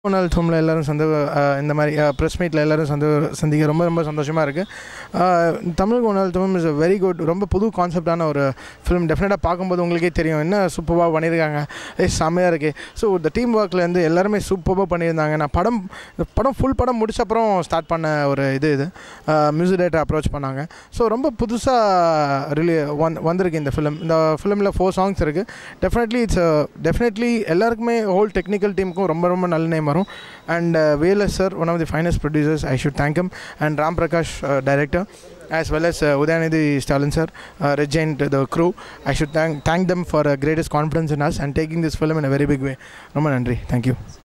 நாள் ஃபிலிமில் எல்லோரும் சந்த அஹ், இந்த மாதிரி ப்ரெஸ் மீட்டில் எல்லோரும் சந்த சந்திக்க ரொம்ப ரொம்ப சந்தோஷமாக இருக்குது தமிழ் ஒன்றால் ஃபிலிம் இஸ் வெரி குட் ரொம்ப புது கான்செப்டான ஒரு ஃபிலிம் டெஃபினட்டாக பார்க்கும்போது உங்களுக்கே தெரியும் என்ன சூப்பராக பண்ணியிருக்காங்க ஏ செம்மையாக இருக்குது ஸோ இந்த டீம் ஒர்க்லேருந்து எல்லாருமே சூப்பராக பண்ணியிருந்தாங்க நான் படம் இந்த படம் ஃபுல் படம் முடிச்ச அப்புறம் ஸ்டார்ட் பண்ண ஒரு இது இது மியூசிக் டேரக்டர் அப்ரோச் பண்ணாங்க ஸோ ரொம்ப புதுசாக ரிலீ வந் வந்திருக்கு இந்த ஃபிலிம் இந்த ஃபிலிமில் ஃபோர் சாங்ஸ் இருக்குது டெஃபினெட்லி இட்ஸ் டெஃபினெட்லி எல்லாருக்குமே ஹோல் டெக்னிக்கல் டீமுக்கும் ரொம்ப ரொம்ப நல்ல நேம் வரும் and Vels sir one of the finest producers I should thank him and Ram Prakash director as well as uh, Udayanidhi Stalin sir, uh, Regent, the crew. I should thank, thank them for uh, greatest confidence in us and taking this film in a very big way. ரொம்ப நன்றி thank you